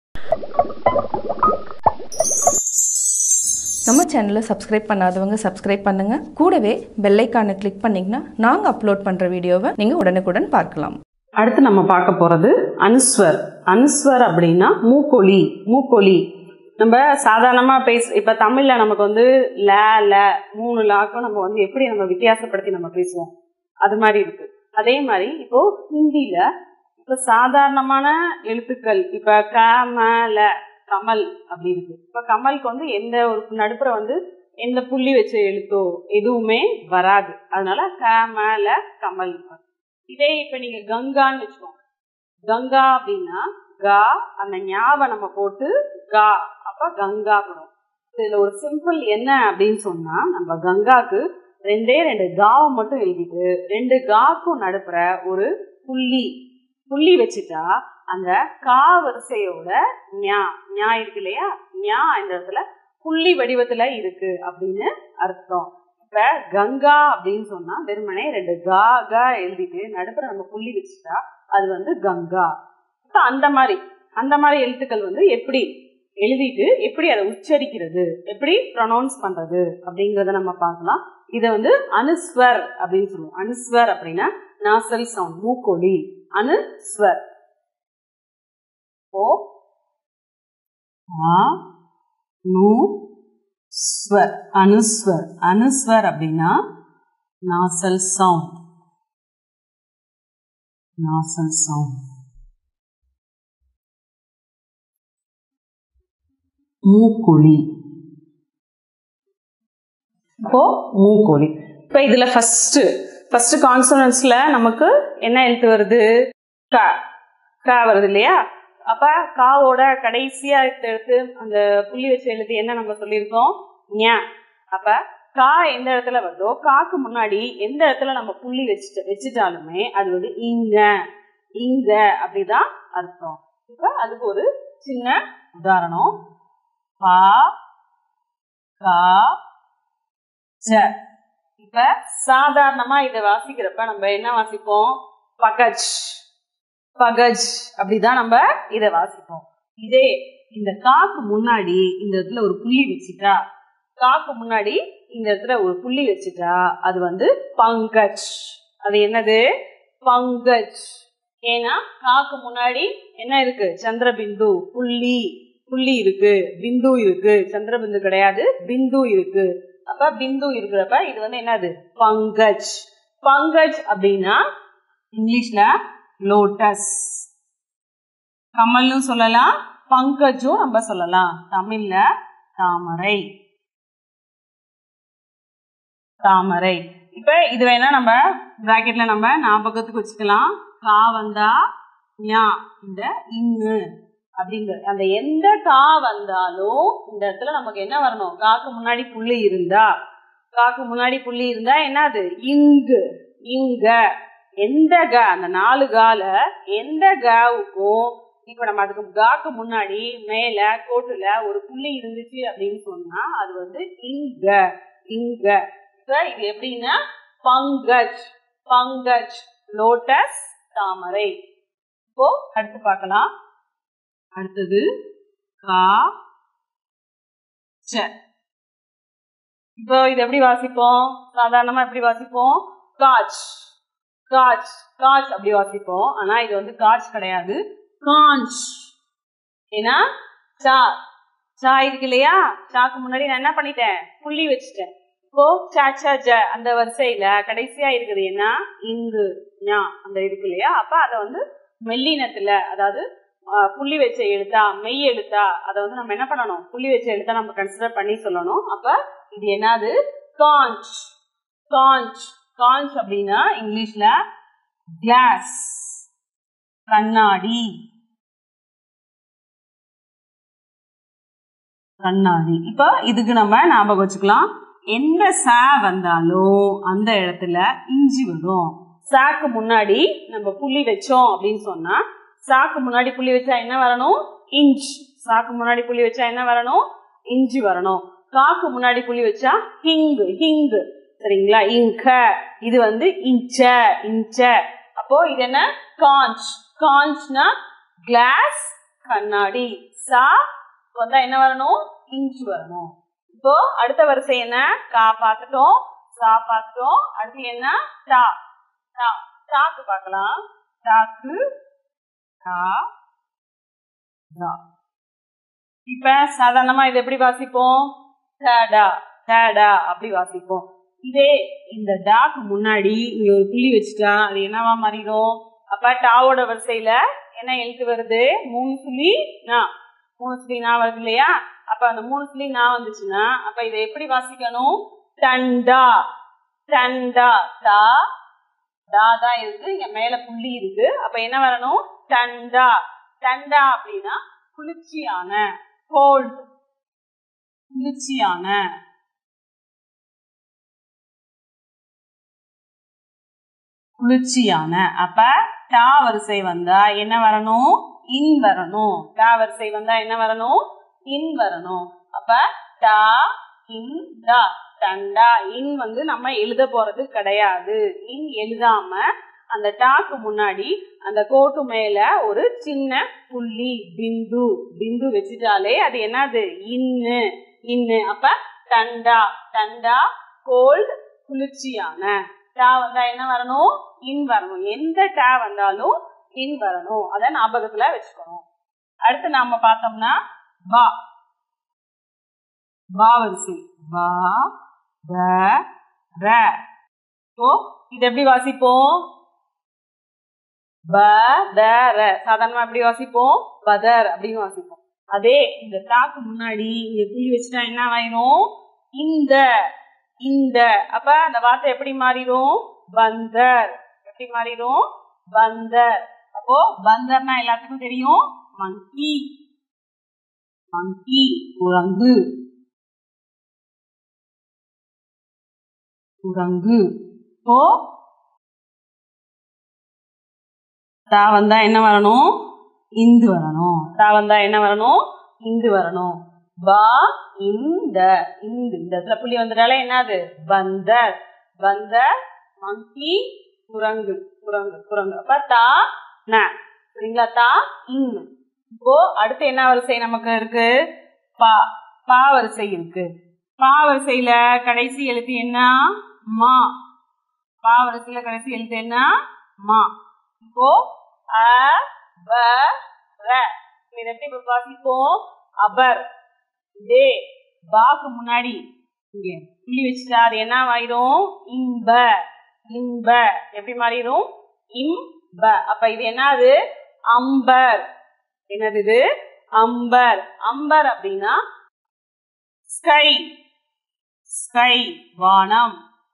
நம்ம சேனலை சப்ஸ்கிரைப் பண்ணாதவங்க சப்ஸ்கிரைப் பண்ணுங்க கூடவே பெல் ஐக்கானை கிளிக் பண்ணிங்கன்னா நாங்கள் அப்லோட் பண்ணுற வீடியோவை நீங்கள் உடனுக்குடன் பார்க்கலாம் அடுத்து நம்ம பார்க்க போகிறது அனுஸ்வர் அனுஸ்வர் அப்படின்னா மூக்கொலி மூக்கொலி நம்ம சாதாரணமாக பேச இப்போ தமிழில் நமக்கு வந்து ல ல மூணு லாக்கும் நம்ம வந்து எப்படி நம்ம வித்தியாசப்படுத்தி நம்ம பேசுவோம் அது மாதிரி இருக்கு அதே மாதிரி இப்போ ஹிந்தியில் இப்போ சாதாரணமான எழுத்துக்கள் இப்போ க ம ல கமல் அப்படி இருக்கு இப்போ கமலுக்கு வந்து எந்த ஒரு நடுப்புற வந்து எந்த புள்ளி வச்ச எழுத்தோ எதுவுமே வராது அதனால க ம ல கமல் இதே இப்ப நீங்க கங்கான்னு வச்சுக்கோங்க கங்கா அப்படின்னா கா அந்த ஞாப நம்ம போட்டு கா அப்ப கங்கா படும் இதுல ஒரு சிம்பிள் என்ன அப்படின்னு சொன்னா நம்ம கங்காக்கு ரெண்டே ரெண்டு காவை மட்டும் எழுதிட்டு ரெண்டு காக்கும் நடுப்புற ஒரு புள்ளி புள்ளி வச்சுட்டா அந்த கா வரிசையோட ஞா ஞா இருக்கு இல்லையா ஞா இந்த இடத்துல புள்ளி வடிவத்துல இருக்கு அப்படின்னு அர்த்தம் இப்ப கங்கா அப்படின்னு சொன்னா வெறுமனே ரெண்டு கா கா எழுதிட்டு நடுப்புற நம்ம புள்ளி வச்சுட்டா அது வந்து கங்கா இப்ப அந்த மாதிரி அந்த மாதிரி எழுத்துக்கள் வந்து எப்படி எழுதிட்டு எப்படி அதை உச்சரிக்கிறது எப்படி ப்ரொனவுன்ஸ் பண்றது அப்படிங்கறத நம்ம பார்க்கலாம் இதை வந்து அனுஸ்வர் அப்படின்னு சொல்லுவோம் அனுஸ்வர் அப்படின்னா நாசல் சவுண்ட் மூக்கொலி அனுஸ்வர் ஓ ஆ நூ ஸ்வர் அனுஸ்வர் அனுஸ்வர் அப்படின்னா நாசல் சவுண்ட் நாசல் சவுண்ட் மூக்குழி இப்போ மூக்கொலி இப்போ இதுல ஃபர்ஸ்ட் ஃபர்ஸ்ட் கான்சனன்ஸ்ல நமக்கு என்ன எழுத்து வருது க க வருது இல்லையா அப்ப காவோட கடைசியா எடுத்து அந்த புள்ளி வச்ச எழுத்து என்ன நம்ம சொல்லியிருக்கோம் ஞ அப்ப கா எந்த இடத்துல வருதோ காக்கு முன்னாடி எந்த இடத்துல நம்ம புள்ளி வச்சுட்டு வச்சுட்டாலுமே அது வந்து இங்க இங்க அப்படிதான் அர்த்தம் இப்ப அதுக்கு ஒரு சின்ன உதாரணம் பா கா ஜ இப்ப சாதாரணமா இதை வாசிக்கிறப்ப நம்ம என்ன வாசிப்போம் பகஜ் பகஜ் அப்படிதான் நம்ம இதை வாசிப்போம் இதே இந்த காக்கு முன்னாடி இந்த இடத்துல ஒரு புள்ளி வச்சுட்டா காக்கு முன்னாடி இந்த இடத்துல ஒரு புள்ளி வச்சுட்டா அது வந்து பங்கஜ் அது என்னது பங்கஜ் ஏன்னா காக்கு முன்னாடி என்ன இருக்கு சந்திரபிந்து புள்ளி புள்ளி இருக்கு பிந்து இருக்கு சந்திரபிந்து கிடையாது பிந்து இருக்கு அப்ப பிந்து இருக்கிறப்ப இது வந்து என்னது பங்கஜ் பங்கஜ் அப்படின்னா இங்கிலீஷ்ல லோட்டஸ் கமல்னு சொல்லலாம் பங்கஜும் நம்ம சொல்லலாம் தமிழ்ல தாமரை தாமரை இப்ப இது வேணா நம்ம பிராக்கெட்ல நம்ம ஞாபகத்துக்கு வச்சுக்கலாம் கா வந்தா ஞா இந்த இங்கு அப்படிங்கிற அந்த எந்த கா வந்தாலும் இந்த இடத்துல நமக்கு என்ன வரணும் காக்கு முன்னாடி புள்ளி இருந்தா காக்கு முன்னாடி புள்ளி இருந்தா என்னது இங்கு இங்க எந்த க அந்த நாலு கால எந்த காவுக்கும் இப்ப நம்ம அதுக்கு காக்கு முன்னாடி மேல கோட்டுல ஒரு புள்ளி இருந்துச்சு அப்படின்னு சொன்னா அது வந்து இங்க இங்க இப்ப இது எப்படின்னா பங்கஜ் பங்கஜ் லோட்டஸ் தாமரை இப்போ அடுத்து பார்க்கலாம் அடுத்தது கா ச இப்போ இது எப்படி வாசிப்போம் சாதாரணமா எப்படி வாசிப்போம் காச் காச் காச் அப்படி வாசிப்போம் ஆனா இது வந்து காச் கிடையாது காஞ்ச் ஏன்னா சா சா இருக்கு இல்லையா சாக்கு முன்னாடி நான் என்ன பண்ணிட்டேன் புள்ளி வச்சுட்டேன் இப்போ சா சா ஜ அந்த வரிசையில கடைசியா இருக்குது என்ன இங்கு ஞா அந்த இருக்கு இல்லையா அப்ப அதை வந்து மெல்லினத்துல அதாவது புள்ளி வச்ச எழுத்தா மெய் எழுத்தா அதை வந்து நம்ம என்ன பண்ணணும் புள்ளி வச்ச எழுத்தா நம்ம கன்சிடர் பண்ணி சொல்லணும் அப்ப இது என்னது காஞ்ச் காஞ்ச் காஞ்ச் அப்படின்னா இங்கிலீஷ்ல கிளாஸ் கண்ணாடி கண்ணாடி இப்போ இதுக்கு நம்ம ஞாபகம் வச்சுக்கலாம் எந்த சா வந்தாலும் அந்த இடத்துல இஞ்சி வரும் சாக்கு முன்னாடி நம்ம புள்ளி வச்சோம் அப்படின்னு சொன்னா சாக்கு முன்னாடி புள்ளி வச்சா என்ன வரணும் இஞ்ச் சாக்கு முன்னாடி புள்ளி வச்சா என்ன வரணும் இஞ்சி வரணும் காக்கு முன்னாடி புள்ளி வச்சா ஹிங்கு ஹிங்கு சரிங்களா இங்க இது வந்து இன்ச்ச இன்ச்ச அப்போ இது என்ன காஞ்ச் காஞ்ச்னா கிளாஸ் கண்ணாடி சா வந்தா என்ன வரணும் இன்ச் வரணும் இப்போ அடுத்த வரிசை என்ன கா பார்த்துட்டோம் சா பார்த்துட்டோம் அடுத்து என்ன டா டா டாக்கு பார்க்கலாம் டாக்கு டா டா இப்ப சாதாரணமா இது எப்படி வாசிப்போம் டடா டடா அப்படி வாசிப்போம் இதே இந்த டாக்கு முன்னாடி இங்க ஒரு புள்ளி வச்சுட்டா அது என்னவா மாறிடும் அப்ப டாவோட வரிசையில என்ன எழுத்து வருது மூணு புள்ளி நா மூணு புள்ளி நா வருது இல்லையா அப்ப அந்த மூணு புள்ளி நா வந்துச்சுன்னா அப்ப இதை எப்படி வாசிக்கணும் டண்டா டண்டா டா டா தான் இருக்கு இங்க மேல புள்ளி இருக்கு அப்ப என்ன வரணும் டண்டா டண்டா அப்படின்னா குளிர்ச்சியான கோல்ட் குளிர்ச்சியான குளிர்ச்சியான அப்ப டா வரிசை வந்தா என்ன வரணும் இன் வரணும் டா வரிசை வந்தா என்ன வரணும் இன் வரணும் அப்ப டா இன் டா டண்டா இன் வந்து நம்ம எழுத போறது கிடையாது இன் எழுதாம அந்த டாக்கு முன்னாடி அந்த கோட்டு மேல ஒரு சின்ன புள்ளி பிந்து பிந்து வச்சுட்டாலே அது என்னது இன்னு இன்னு அப்ப டண்டா டண்டா கோல்ட் குளிர்ச்சியான டா வந்தா என்ன வரணும் இன் வரணும் எந்த டா வந்தாலும் இன் வரணும் அத ஞாபகத்துல வச்சுக்கணும் அடுத்து நாம பார்த்தோம்னா பா பா வரிசை பா த ர ஓ இது எப்படி வாசிப்போம் ப த ர சாதாரணமா எப்படி வாசிப்போம் பதர் அப்படின்னு வாசிப்போம் அதே இந்த தாக்கு முன்னாடி இங்க புள்ளி வச்சுட்டா என்ன ஆயிரும் இந்த இந்த அப்ப அந்த வார்த்தை எப்படி மாறிடும் பந்தர் எப்படி மாறிடும் பந்தர் அப்போ பந்தர்னா எல்லாத்துக்கும் தெரியும் மங்கி மங்கி குரங்கு குரங்கு இப்போ தா வந்தா என்ன வரணும் இந்து வரணும் தா வந்தா என்ன வரணும் இந்து வரணும் பா இந்த இந்த இந்த இடத்துல புள்ளி வந்துட்டாலே என்னது பந்தர் பந்தர் மங்கி குரங்கு குரங்கு குரங்கு அப்ப தா ந சரிங்களா தா இன் இப்போ அடுத்து என்ன வரிசை நமக்கு இருக்கு பா பா வரிசை இருக்கு பா வரிசையில கடைசி எழுத்து என்ன மா பா வரிசையில கடைசி எழுத்து என்ன மா இப்போ அ ப ர இதை எப்படி இப்ப வாசிப்போம் அபர் டே பாக்கு முன்னாடி இங்க புள்ளி வச்சுட்டா அது என்ன ஆயிரும் இன்ப இன்ப எப்படி மாறிடும் இம்ப அப்ப இது என்னது அம்பர் என்னது இது அம்பர் அம்பர் அப்படின்னா ஸ்கை ஸ்கை வானம்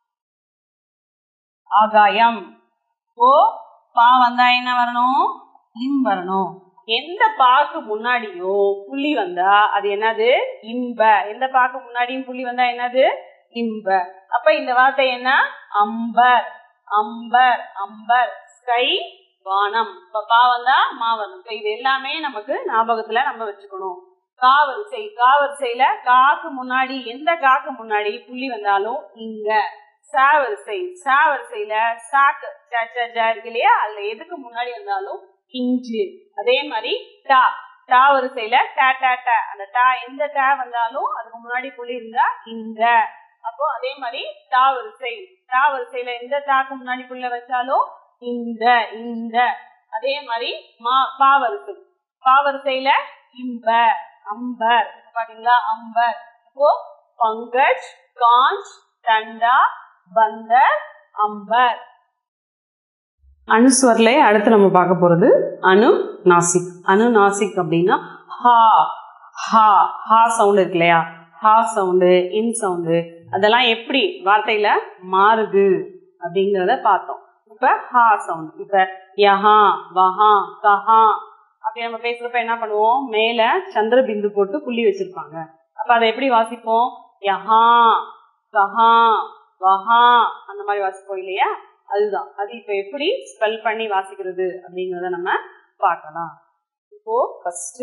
ஆகாயம் ஓ பா வந்தா என்ன வரணும் இம் வரணும் எந்த பாக்கு முன்னாடியும் புள்ளி வந்தா அது என்னது இன்ப எந்த பாக்கு முன்னாடியும் புள்ளி வந்தா என்னது இன்ப அப்ப இந்த வார்த்தை என்ன அம்பர் அம்பர் அம்பர் ஸ்கை வானம் இப்ப பா வந்தா மா வரும் இப்ப இது எல்லாமே நமக்கு ஞாபகத்துல நம்ம வச்சுக்கணும் காவரிசை காவரிசையில காக்கு முன்னாடி எந்த காக்கு முன்னாடி புள்ளி வந்தாலும் இங்க சாவரிசை சாவரிசையில சாக்கு ச, ச, ஜ இருக்கு இல்லையா அதுல எதுக்கு முன்னாடி வந்தாலும் இஞ்சு அதே மாதிரி டா டா வரிசையில டா டா டா அந்த டா எந்த டா வந்தாலும் அதுக்கு முன்னாடி புள்ளி இருந்தா இந்த அப்போ அதே மாதிரி டா வரிசை டா வரிசையில எந்த டாக்கு முன்னாடி புள்ள வச்சாலும் இந்த இந்த அதே மாதிரி மா பா வரிசை பா வரிசையில இம்ப அம்பர் பாத்தீங்களா அம்பர் இப்போ பங்கஜ் காஞ்ச் டண்டா பந்தர் அம்பர் அனுஸ்வர்ல அடுத்து நம்ம பார்க்க போறது அனு நாசிக் அனு நாசிக் அப்படின்னா ஹா ஹா ஹா சவுண்ட் இருக்கு இல்லையா ஹா சவுண்டு இன் சவுண்டு அதெல்லாம் எப்படி வார்த்தையில மாறுது அப்படிங்கிறத பார்த்தோம் இப்ப ஹா சவுண்ட் இப்ப யஹா வஹா கஹா அப்படி நம்ம பேசுறப்ப என்ன பண்ணுவோம் மேல சந்திர பிந்து போட்டு புள்ளி வச்சிருப்பாங்க அப்ப அதை எப்படி வாசிப்போம் யஹா கஹா வஹா அந்த மாதிரி வாசிப்போம் இல்லையா அதுதான் அது இப்ப எப்படி ஸ்பெல் பண்ணி வாசிக்கிறது அப்படிங்கறத நம்ம பார்க்கலாம் இப்போ ஃபர்ஸ்ட்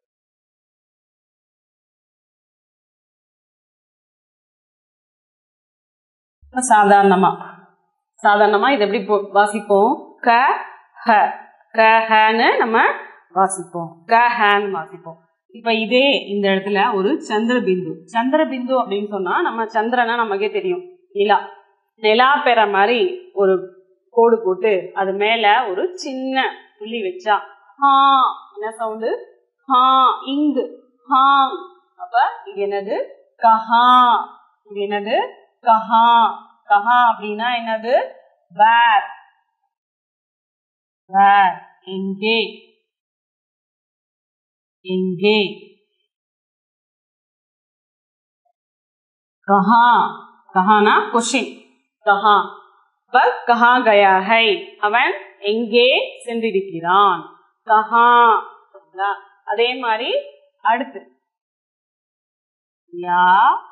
சாதாரணமா சாதாரணமா இது எப்படி போ- வாசிப்போம் க ஹ க ஹன்னு நம்ம வாசிப்போம் க ஹேன்னு வாசிப்போம் இப்ப இதே இந்த இடத்துல ஒரு சந்திர பிந்து சந்திர பிந்து அப்படின்னு சொன்னா நம்ம சந்திரனா நமக்கே தெரியும் நிலா நிலா பெற மாதிரி ஒரு கோடு போட்டு அது மேல ஒரு சின்ன புள்ளி வச்சா ஹா என்ன சவுண்டு ஹா இங்கு ஹாங் அப்ப இது என்னது கஹா இது என்னது கஹா கஹா அப்படின்னா என்னது வேர் வேர் எங்கே எங்கே கஹா கஹானா கொஷின் கஹா இப்ப கஹா கயா ஹை அவன் எங்கே சென்றிருக்கிறான் கஹா சரிங்களா? அதே மாதிரி அடுத்து யா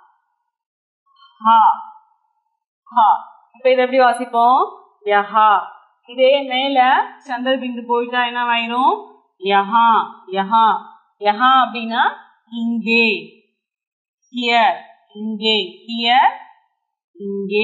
ஹா ஹா இப்ப இதை எப்படி வாசிப்போம் யஹா இதே மேல சந்திர பிந்து போயிட்டா என்ன ஆயிரும் யஹா யஹா யஹா அப்படின்னா இங்கே ஹியர் இங்கே ஹியர் இங்கே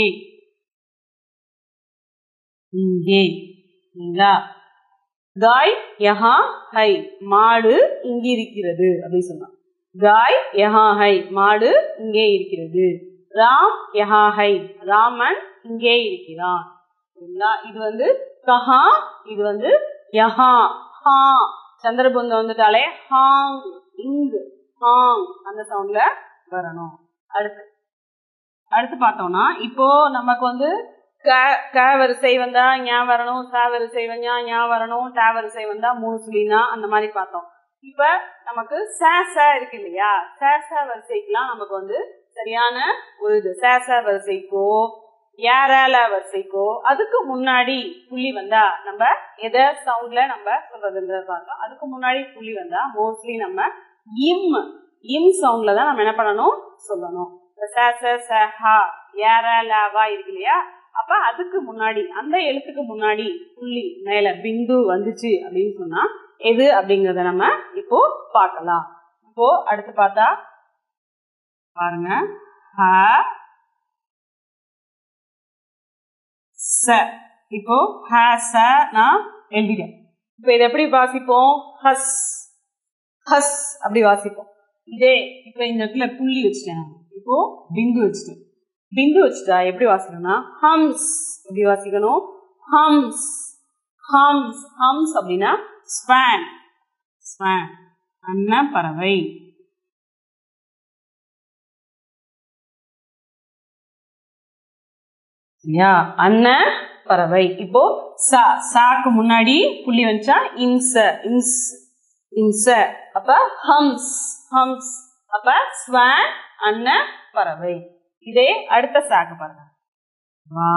இங்கே சரிங்களா காய் யஹா ஹை மாடு இங்கே இருக்கிறது அப்படின்னு சொன்னான் காய் யஹா ஹை மாடு இங்கே இருக்கிறது ராம் யஹா ஹை ராமன் இங்கே இருக்கிறான் சரிங்களா இது வந்து கஹா இது வந்து யஹா ஹா சந்திரபுந்தம் வந்துட்டாலே ஹாங் இங்கு ஹாங் அந்த சவுண்ட்ல வரணும் அடுத்து அடுத்து பார்த்தோம்னா இப்போ நமக்கு வந்து க க வரிசை வந்தா ஞா வரணும் ச வரிசை வந்தா ஞா வரணும் ட வரிசை வந்தா மூணு சுழினா அந்த மாதிரி பார்த்தோம் இப்ப நமக்கு ச ச இருக்கு இல்லையா ச ச வரிசைக்கெல்லாம் நமக்கு வந்து சரியான ஒரு இது ச ச வரிசைக்கோ ஏரல வரிசைக்கோ அதுக்கு முன்னாடி புள்ளி வந்தா நம்ம எதை சவுண்ட்ல நம்ம சொல்றதுன்றத பார்த்தோம் அதுக்கு முன்னாடி புள்ளி வந்தா மோஸ்ட்லி நம்ம இம் இம் சவுண்ட்ல தான் நம்ம என்ன பண்ணணும் சொல்லணும் இந்த ச ச ச ஹ ஏர ல வா இருக்கு இல்லையா அப்ப அதுக்கு முன்னாடி அந்த எழுத்துக்கு முன்னாடி புள்ளி மேல பிந்து வந்துச்சு அப்படின்னு சொன்னா எது அப்படிங்கறத நம்ம இப்போ பார்க்கலாம் இப்போ அடுத்து பார்த்தா பாருங்க ஹ ச இப்போ ஹ ச நான் எழுதிட்டேன் இப்போ இதை எப்படி வாசிப்போம் ஹஸ் ஹஸ் அப்படி வாசிப்போம் இதே இப்போ இந்த இடத்துல புள்ளி வச்சுட்டேன் நான். இப்போ பிந்து வச்சுட்டேன் பிந்து வச்சுட்டா எப்படி வாசிக்கணும்னா ஹம்ஸ் எப்படி வாசிக்கணும் ஹம்ஸ் ஹம்ஸ் ஹம்ஸ் அப்படின்னா ஸ்பேன் ஸ்பேன் அன்ன பறவை சரியா அன்ன பறவை இப்போ ச சாக்கு முன்னாடி புள்ளி வச்சா இன்ச இன்ஸ் இன்ச அப்ப ஹம்ஸ் ஹம்ஸ் அப்ப ஸ்வான் அன்ன பறவை இதே அடுத்த சாக்கு பாருங்க வா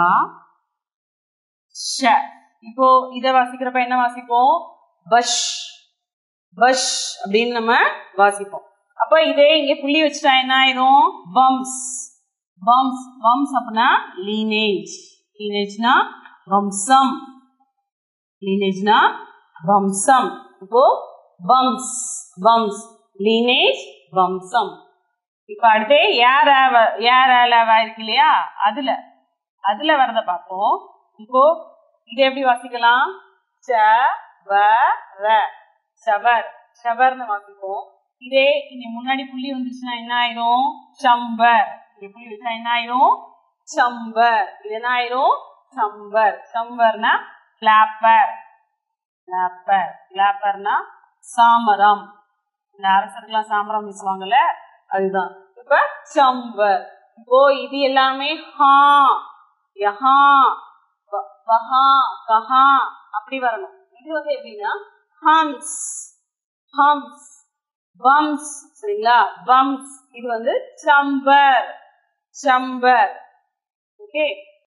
ஷ இப்போ இத வாசிக்கிறப்ப என்ன வாசிப்போம் பஷ் பஷ் அப்படின்னு நம்ம வாசிப்போம் அப்ப இதே இங்க புள்ளி வச்சுட்டா என்ன ஆயிரும் பம்ஸ் பம்ஸ் பம்ஸ் அப்படின்னா லீனேஜ் லீனேஜ்னா வம்சம் லீனேஜ்னா வம்சம் இப்போ பம்ஸ் பம்ஸ் லீனேஜ் வம்சம் இப்ப அடுத்து யார் யார் ஆலாவா இருக்கு இல்லையா அதுல அதுல வரத பார்ப்போம் இப்போ இதை எப்படி வாசிக்கலாம் ச வ ர சவர் சவர்னு வாசிப்போம் இதே இங்க முன்னாடி புள்ளி வந்துச்சுன்னா என்ன ஆயிரும் சம்பர் இங்க புள்ளி வச்சா என்ன ஆயிரும் சம்பர் இது என்ன ஆயிரும் சம்பர் சம்பர்னா கிளாப்பர் கிளாப்பர் கிளாப்பர்னா சாமரம் இந்த அரசருக்கெல்லாம் சாமரம் வீசுவாங்கல்ல அதுதான் இப்ப சம்பர் இப்போ இது எல்லாமே ஹா யஹா வ- வஹா கஹா அப்படி வரணும் இது வந்து எப்படின்னா ஹம்ஸ் ஹம்ஸ் பம்ஸ் சரிங்களா பம்ஸ் இது வந்து சம்பர் சம்பர் ஓகே